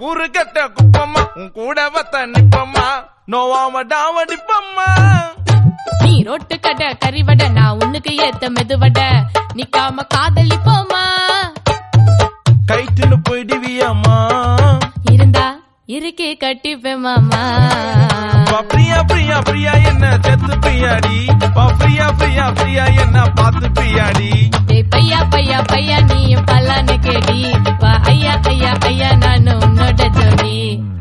கூறு கட்ட குப்பம்மா உன் கூட வத்த நிப்பம்மா நோவாம டாவடிப்பம்மா நீ ரோட்டு கடை கறிவடை நான் உனக்கு ஏத்த மெதுவடை நிக்காம காதலிப்போமா கைட்டுன்னு போயிடுவியம்மா இருந்தா இருக்கே கட்டிப்பேன் மாமா வா பிரியா பிரியா பிரியா என்ன செத்து பிரியாடி வா பிரியா பிரியா பிரியா என்ன பார்த்து பிரியாடி டேய் பையா பையா பையா நீ பல்லான்னு கேடி வா ஐயா ஐயா ஐயா நானு உன்னோட ஜோடி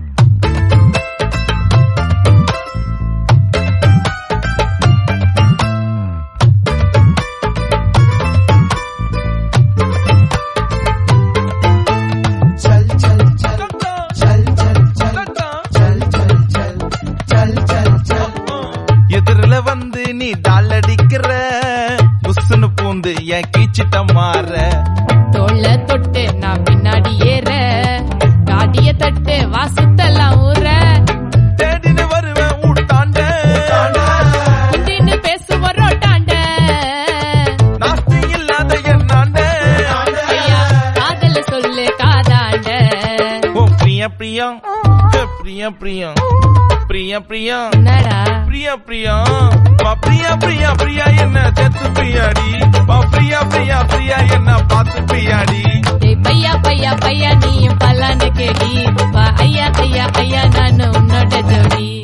चल चल चल चल चल चल चल चल चल चल चल चल எதிரில வந்து நீ டால் அடிக்கிற புஸ்ஸுன்னு பூந்து என் கீச்சிட்ட மாற தோல்ல தொட்டு நான் பின்னாடி ஏற காடிய தட்டு வாசத்தெல்லாம் ஊற தேடின்னு வருவேன் ஊட்டாண்ட முந்தின்னு பேசுவோம் ரோட்டாண்ட நாஸ்தி இல்லாத என்னாண்ட ஐயா காதல சொல்லு காதாண்ட ஓ பிரியா பிரியா ஏ, பிரியா பிரியா பிரியா பிரியா என்னடா பிரியா பிரியா வா பிரியா பிரியா பிரியா என்ன செத்து பிரியாடி வா பிரியா பிரியா பிரியா என்ன பார்த்து பிரியாடி டேய் பையா பையா பையா நீ பல்லான்னு கேடி வா ஐயா ஐயா ஐயா நானு உன்னோட ஜோடி